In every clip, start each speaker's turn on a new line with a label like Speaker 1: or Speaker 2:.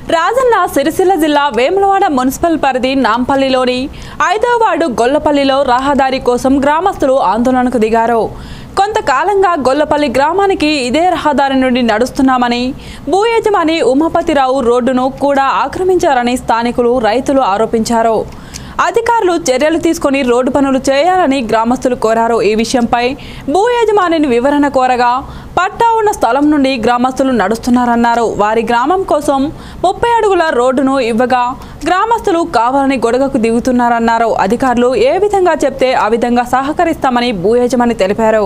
Speaker 1: రాజన్న సిరిసిల్ల జిల్లా వేములవాడ మున్సిపల్ పరిధి నాంపల్లిలోని ఐదో వార్డు గొల్లపల్లిలో రహదారి కోసం గ్రామస్తులు ఆందోళనకు దిగారు కొంతకాలంగా గొల్లపల్లి గ్రామానికి ఇదే రహదారి నుండి నడుస్తున్నామని భూ యజమాని ఉమాపతిరావు రోడ్డును కూడా ఆక్రమించారని స్థానికులు రైతులు ఆరోపించారు అధికారులు చర్యలు తీసుకొని రోడ్డు పనులు చేయాలని గ్రామస్తులు కోరారు ఈ విషయంపై భూ యజమానిని వివరణ కోరగా పట్టా ఉన్న స్థలం నుండి గ్రామస్తులు నడుస్తున్నారన్నారు వారి గ్రామం కోసం ముప్పై అడుగుల రోడ్డును ఇవ్వగా గ్రామస్తులు కావాలని గొడగకు దిగుతున్నారన్నారు అధికారులు ఏ విధంగా చెప్తే ఆ విధంగా సహకరిస్తామని భూ యజమాని తెలిపారు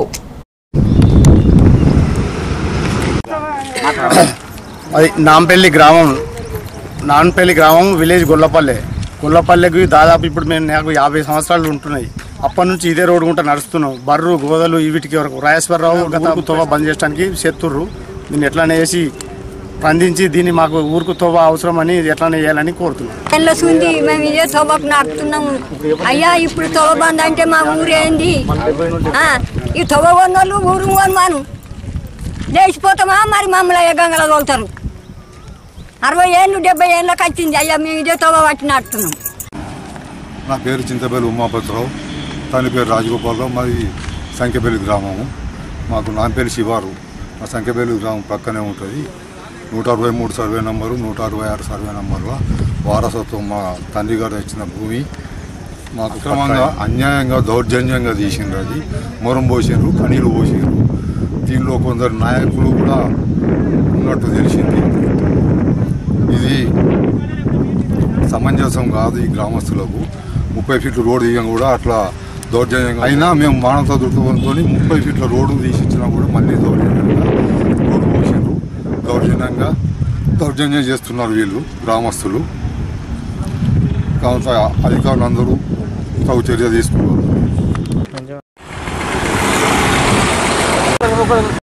Speaker 2: అది నాంపల్లి గ్రామం నాంపల్లి గ్రామం విలేజ్ గొల్లపల్లె గొల్లపల్లెకి దాదాపు ఇప్పుడు మేము నాకు యాభై సంవత్సరాలు ఉంటున్నాయి అప్పటి నుంచి ఇదే రోడ్డు గుంట నడుస్తున్నాం బర్రు గోదలు వీటికి వరకు రాజేశ్వరరావు గత తోవ బంద్ చేయడానికి చేస్తుర్రు దీన్ని ఎట్లానే వేసి స్పందించి దీన్ని మాకు ఊరుకు తోవ అవసరం అని ఎట్లానే వేయాలని కోరుతున్నాం
Speaker 3: వెళ్ళొస్తుంది మేము ఇదే తోబకు నాకుతున్నాము అయ్యా ఇప్పుడు తొవ బంద్ అంటే మా ఊరేంది ఆ, ఈ తొవ కొన్నోళ్ళు ఊరు కొనమాను లేచిపోతామా మరి మమ్మల్ని అయ్యా గంగలో తోలుతారు అరవై ఏళ్ళు డెబ్బై ఏళ్ళకి వచ్చింది అయ్యా మేము ఇదే తోవ పట్టి నాటుతున్నాం
Speaker 4: నా పేరు చింతపల్లి ఉమాపతిరావు తన పేరు రాజగోపాలరావు మాది సంఖ్యపల్లి గ్రామము మాకు నాంపల్లి శివారు ఆ సంఖ్యపల్లి గ్రామం పక్కనే ఉంటుంది నూట అరవై మూడు సర్వే నంబరు నూట అరవై ఆరు సర్వే నంబర్లో వారసత్వం మా తండ్రి గారు ఇచ్చిన భూమి మాకు క్రమంగా అన్యాయంగా దౌర్జన్యంగా తీసిండ్రు అది మొరం పోసిండ్రు కనీలు పోసిండ్రు దీనిలో కొందరు నాయకులు కూడా ఉన్నట్టు తెలిసింది ఇది సమంజసం కాదు ఈ గ్రామస్తులకు ముప్పై ఫీట్ల రోడ్డు తీయడం కూడా అట్లా దౌర్జన్యంగా అయినా మేము మానవత దృక్పథంతో ముప్పై ఫీట్ల రోడ్డు తీసిచ్చినా కూడా మళ్ళీ దౌర్జన్యంగా రోడ్డు పోసిండ్రు దౌర్జన్యంగా దౌర్జన్యం చేస్తున్నారు వీళ్ళు గ్రామస్తులు కావున అధికారులు అందరూ తగు చర్య తీసుకున్నారు